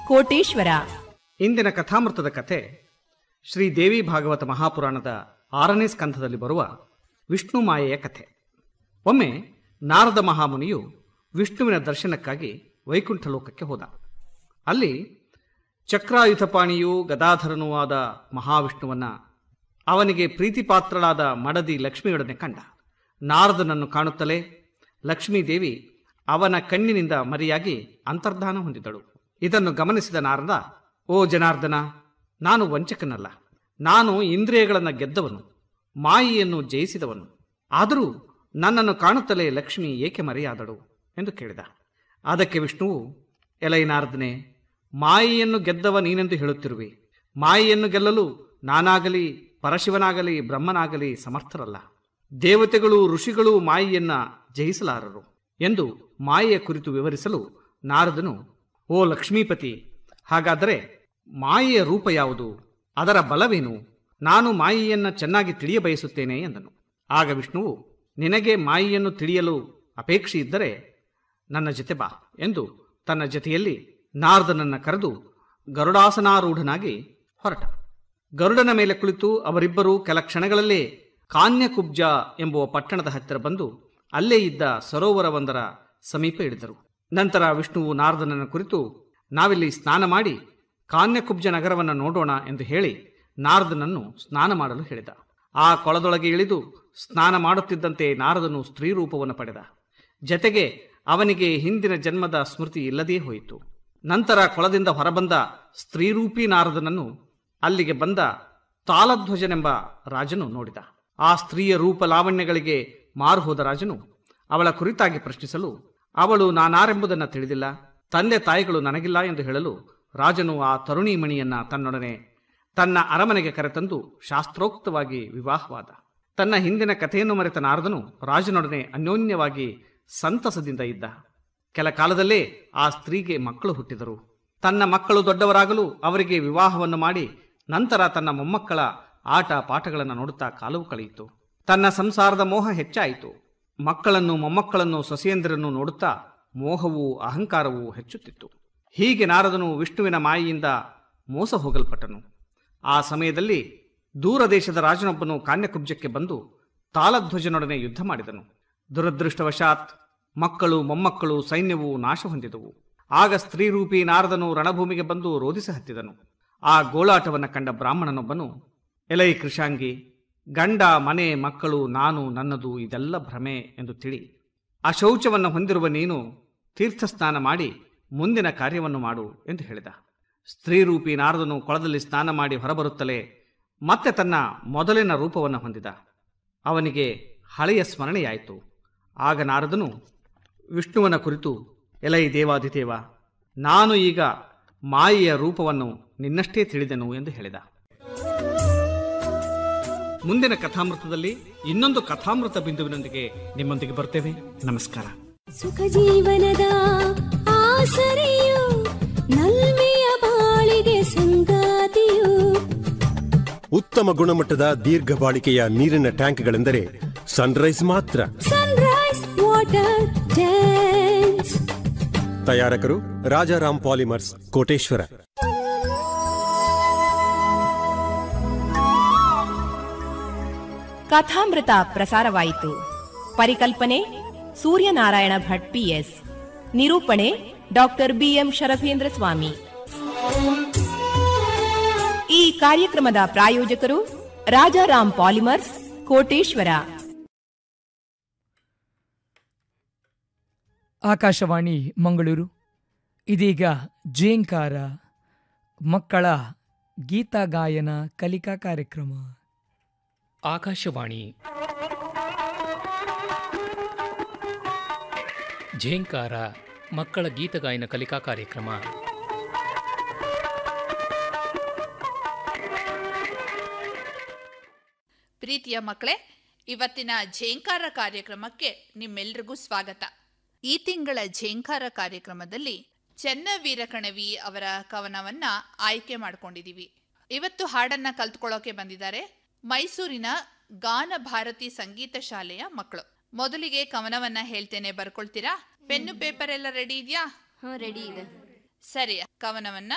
ಕೋಟೇಶ್ವರ ಇಂದಿನ ಕಥಾಮೃತದ ಕಥೆ ಶ್ರೀ ದೇವಿ ಭಾಗವತ ಮಹಾಪುರಾಣದ ಆರನೇ ಸ್ಕಂಧದಲ್ಲಿ ಬರುವ ವಿಷ್ಣು ಮಾಯೆಯ ಕಥೆ ಒಮ್ಮೆ ನಾರದ ಮಹಾಮುನಿಯು ವಿಷ್ಣುವಿನ ದರ್ಶನಕ್ಕಾಗಿ ವೈಕುಂಠ ಲೋಕಕ್ಕೆ ಹೋದ ಅಲ್ಲಿ ಚಕ್ರಾಯುಧಪಾಣಿಯೂ ಗದಾಧರನೂ ಆದ ಮಹಾವಿಷ್ಣುವನ್ನ ಅವನಿಗೆ ಪ್ರೀತಿಪಾತ್ರಳಾದ ಮಡದಿ ಲಕ್ಷ್ಮಿಯೊಡನೆ ಕಂಡ ನಾರದನನ್ನು ಕಾಣುತ್ತಲೇ ಲಕ್ಷ್ಮೀದೇವಿ ಅವನ ಕಣ್ಣಿನಿಂದ ಮರೆಯಾಗಿ ಅಂತರ್ಧಾನ ಹೊಂದಿದಳು ಇದನ್ನು ಗಮನಿಸಿದ ನಾರದ ಓ ಜನಾರ್ದನ ನಾನು ವಂಚಕನಲ್ಲ ನಾನು ಇಂದ್ರಿಯಗಳನ್ನು ಗೆದ್ದವನು ಮಾಯಿಯನ್ನು ಜಯಿಸಿದವನು ಆದರೂ ನನ್ನನ್ನು ಕಾಣುತ್ತಲೇ ಲಕ್ಷ್ಮಿ ಏಕೆ ಮರೆಯಾದಳು ಎಂದು ಕೇಳಿದ ಅದಕ್ಕೆ ವಿಷ್ಣುವು ಎಲೈ ನಾರದನೆ ಮಾಯಿಯನ್ನು ಗೆದ್ದವ ನೀನೆಂದು ಹೇಳುತ್ತಿರುವೆ ಮಾಯಿಯನ್ನು ಗೆಲ್ಲಲು ನಾನಾಗಲಿ ಪರಶಿವನಾಗಲಿ ಬ್ರಹ್ಮನಾಗಲಿ ಸಮರ್ಥರಲ್ಲ ದೇವತೆಗಳು ಋಷಿಗಳು ಮಾಯಿಯನ್ನ ಜಯಿಸಲಾರರು ಎಂದು ಮಾಯೆಯ ಕುರಿತು ವಿವರಿಸಲು ನಾರದನು ಓ ಲಕ್ಷ್ಮೀಪತಿ ಹಾಗಾದರೆ ಮಾಯೆಯ ರೂಪ ಯಾವುದು ಅದರ ಬಲವೇನು ನಾನು ಮಾಯೆಯನ್ನ ಚೆನ್ನಾಗಿ ತಿಳಿಯಬಯಸುತ್ತೇನೆ ಎಂದನು ಆಗ ವಿಷ್ಣುವು ನಿನಗೆ ಮಾಯೆಯನ್ನು ತಿಳಿಯಲು ಅಪೇಕ್ಷೆ ಇದ್ದರೆ ನನ್ನ ಜೊತೆ ಬಾ ಎಂದು ತನ್ನ ಜೊತೆಯಲ್ಲಿ ನಾರದನನ್ನ ಕರೆದು ಗರುಡಾಸನಾರೂಢನಾಗಿ ಹೊರಟ ಗರುಡನ ಮೇಲೆ ಕುಳಿತು ಅವರಿಬ್ಬರು ಕೆಲ ಕ್ಷಣಗಳಲ್ಲೇ ಕಾನ್ಯಕುಬ್ಜ ಎಂಬುವ ಪಟ್ಟಣದ ಹತ್ತಿರ ಬಂದು ಅಲ್ಲೇ ಇದ್ದ ಸರೋವರವೊಂದರ ಸಮೀಪ ಇಳಿದರು ನಂತರ ವಿಷ್ಣುವು ನಾರದನನ್ನು ಕುರಿತು ನಾವಿಲ್ಲಿ ಸ್ನಾನ ಮಾಡಿ ಕಾನ್ಯಕುಬ್ಜ ನಗರವನ್ನು ನೋಡೋಣ ಎಂದು ಹೇಳಿ ನಾರದನನ್ನು ಸ್ನಾನ ಮಾಡಲು ಹೇಳಿದ ಆ ಕೊಳದೊಳಗೆ ಇಳಿದು ಸ್ನಾನ ಮಾಡುತ್ತಿದ್ದಂತೆ ನಾರದನು ಸ್ತ್ರೀ ರೂಪವನ್ನು ಪಡೆದ ಜತೆಗೆ ಅವನಿಗೆ ಹಿಂದಿನ ಜನ್ಮದ ಸ್ಮೃತಿ ಇಲ್ಲದೇ ಹೋಯಿತು ನಂತರ ಕೊಳದಿಂದ ಹೊರಬಂದ ಸ್ತ್ರೀರೂಪಿ ನಾರದನನ್ನು ಅಲ್ಲಿಗೆ ಬಂದ ತಾಳಧ್ವಜನೆಂಬ ರಾಜನು ನೋಡಿದ ಆ ಸ್ತ್ರೀಯ ರೂಪ ಲಾವಣ್ಯಗಳಿಗೆ ಮಾರು ಹೋದ ರಾಜನು ಅವಳ ಕುರಿತಾಗಿ ಪ್ರಶ್ನಿಸಲು ಅವಳು ನಾನಾರೆಂಬುದನ್ನು ತಿಳಿದಿಲ್ಲ ತಂದೆ ತಾಯಿಗಳು ನನಗಿಲ್ಲ ಎಂದು ಹೇಳಲು ರಾಜನು ಆ ತರುಣೀಮಣಿಯನ್ನ ತನ್ನೊಡನೆ ತನ್ನ ಅರಮನೆಗೆ ಕರೆತಂದು ಶಾಸ್ತ್ರೋಕ್ತವಾಗಿ ವಿವಾಹವಾದ ತನ್ನ ಹಿಂದಿನ ಕಥೆಯನ್ನು ಮರೆತ ನಾರದನು ರಾಜನೊಡನೆ ಅನ್ಯೋನ್ಯವಾಗಿ ಸಂತಸದಿಂದ ಇದ್ದ ಕೆಲ ಕಾಲದಲ್ಲೇ ಆ ಸ್ತ್ರೀಗೆ ಮಕ್ಕಳು ಹುಟ್ಟಿದರು ತನ್ನ ಮಕ್ಕಳು ದೊಡ್ಡವರಾಗಲು ಅವರಿಗೆ ವಿವಾಹವನ್ನು ಮಾಡಿ ನಂತರ ತನ್ನ ಮೊಮ್ಮಕ್ಕಳ ಆಟ ಪಾಠಗಳನ್ನು ನೋಡುತ್ತಾ ಕಾಲವು ಕಳೆಯಿತು ತನ್ನ ಸಂಸಾರದ ಮೋಹ ಹೆಚ್ಚಾಯಿತು ಮಕ್ಕಳನ್ನು ಮೊಮ್ಮಕ್ಕಳನ್ನು ಸೊಸೆಯಂದಿರನ್ನು ನೋಡುತ್ತಾ ಮೋಹವು ಅಹಂಕಾರವು ಹೆಚ್ಚುತ್ತಿತ್ತು ಹೀಗೆ ನಾರದನು ವಿಷ್ಣುವಿನ ಮಾಯೆಯಿಂದ ಮೋಸ ಹೋಗಲ್ಪಟ್ಟನು ಆ ಸಮಯದಲ್ಲಿ ದೂರ ದೇಶದ ರಾಜನೊಬ್ಬನು ಕಾನ್ಯಕುಬ್ಜಕ್ಕೆ ಬಂದು ತಾಳಧ್ವಜನೊಡನೆ ಯುದ್ಧ ಮಾಡಿದನು ದುರದೃಷ್ಟವಶಾತ್ ಮಕ್ಕಳು ಮೊಮ್ಮಕ್ಕಳು ಸೈನ್ಯವು ನಾಶ ಹೊಂದಿದವು ಆಗ ಸ್ತ್ರೀರೂಪಿ ನಾರದನು ರಣಭೂಮಿಗೆ ಬಂದು ರೋಧಿಸಿ ಹತ್ತಿದನು ಆ ಗೋಳಾಟವನ್ನು ಕಂಡ ಬ್ರಾಹ್ಮಣನೊಬ್ಬನು ಎಲೈ ಕೃಷಾಂಗಿ ಗಂಡ ಮನೆ ಮಕ್ಕಳು ನಾನು ನನ್ನದು ಇದೆಲ್ಲ ಭ್ರಮೆ ಎಂದು ತಿಳಿ ಅಶೌಚವನ್ನು ಹೊಂದಿರುವ ನೀನು ತೀರ್ಥಸ್ನಾನ ಮಾಡಿ ಮುಂದಿನ ಕಾರ್ಯವನ್ನು ಮಾಡು ಎಂದು ಹೇಳಿದ ಸ್ತ್ರೀರೂಪಿ ನಾರದನು ಕೊಳದಲ್ಲಿ ಸ್ನಾನ ಮಾಡಿ ಹೊರಬರುತ್ತಲೇ ಮತ್ತೆ ತನ್ನ ಮೊದಲಿನ ರೂಪವನ್ನು ಹೊಂದಿದ ಅವನಿಗೆ ಹಳೆಯ ಸ್ಮರಣೆಯಾಯಿತು ಆಗ ನಾರದನು ವಿಷ್ಣುವನ ಕುರಿತು ಎಲೈ ದೇವಾದಿದೇವ ನಾನು ಈಗ ಮಾಯೆಯ ರೂಪವನ್ನು ನಿನ್ನಷ್ಟೇ ತಿಳಿದೆನು ಎಂದು ಹೇಳಿದ ಮುಂದಿನ ಕಥಾಮೃತದಲ್ಲಿ ಇನ್ನೊಂದು ಕಥಾಮೃತ ಬಿಂದುವಿನೊಂದಿಗೆ ನಿಮ್ಮೊಂದಿಗೆ ಬರ್ತೇವೆ ನಮಸ್ಕಾರ ಸುಖ ಜೀವನದ ಆಸರೆಯು ನಲ್ಮೆಯ ಬಾಳಿಗೆ ಸಂಗಾತಿಯು ಉತ್ತಮ ಗುಣಮಟ್ಟದ ದೀರ್ಘ ಬಾಳಿಕೆಯ ನೀರಿನ ಟ್ಯಾಂಕ್ಗಳೆಂದರೆ ಸನ್ರೈಸ್ ಮಾತ್ರ ಸನ್ರೈಸ್ ವಾಟರ್ ಟ್ಯಾಂಕ್ಸ್ ತಯಾರಕರು ರಾಜಾರಾಮ್ ಪಾಲಿಮರ್ಸ್ ಕೋಟೇಶ್ವರ ಕಥಾಮೃತ ಪ್ರಸಾರವಾಯಿತು ಪರಿಕಲ್ಪನೆ ಸೂರ್ಯನಾರಾಯಣ ಭಟ್ ಪಿಎಸ್ ನಿರೂಪಣೆ ಡಾಕ್ಟರ್ ಬಿಎಂ ಶರಭೇಂದ್ರ ಸ್ವಾಮಿ ಈ ಕಾರ್ಯಕ್ರಮದ ಪ್ರಾಯೋಜಕರು ರಾಜಾರಾಮ್ ಪಾಲಿಮರ್ಸ್ ಕೋಟೇಶ್ವರ ಆಕಾಶವಾಣಿ ಮಂಗಳೂರು ಇದೀಗ ಜೇಂಕಾರ ಮಕ್ಕಳ ಗೀತಗಾಯನ ಕಲಿಕಾ ಕಾರ್ಯಕ್ರಮ ಆಕಾಶವಾಣಿ ಝೇಂಕಾರ ಮಕ್ಕಳ ಗೀತಗಾಯನ ಕಲಿಕಾ ಕಾರ್ಯಕ್ರಮ ಪ್ರೀತಿಯ ಮಕ್ಕಳೇ ಇವತ್ತಿನ ಝೇಂಕಾರ ಕಾರ್ಯಕ್ರಮಕ್ಕೆ ನಿಮ್ಮೆಲ್ರಿಗೂ ಸ್ವಾಗತ ಈ ತಿಂಗಳ ಝೇಂಕಾರ ಕಾರ್ಯಕ್ರಮದಲ್ಲಿ ಚೆನ್ನವೀರ ಕಣವಿ ಅವರ ಕವನವನ್ನ ಆಯ್ಕೆ ಮಾಡ್ಕೊಂಡಿದೀವಿ ಇವತ್ತು ಹಾಡನ್ನ ಕಲ್ತ್ಕೊಳ್ಳೋಕೆ ಬಂದಿದ್ದಾರೆ ಮೈಸೂರಿನ ಗಾನ ಭಾರತಿ ಸಂಗೀತ ಶಾಲೆಯ ಮಕ್ಕಳು ಮೊದಲಿಗೆ ಕವನವನ್ನ ಹೇಳ್ತೇನೆ ಬರ್ಕೊಳ್ತೀರಾ ಪೆನ್ನು ಪೇಪರ್ ಎಲ್ಲ ರೆಡಿ ಇದೆಯಾ ಹ್ಞೂ ರೆಡಿ ಇದೆ ಸರಿ ಕವನವನ್ನ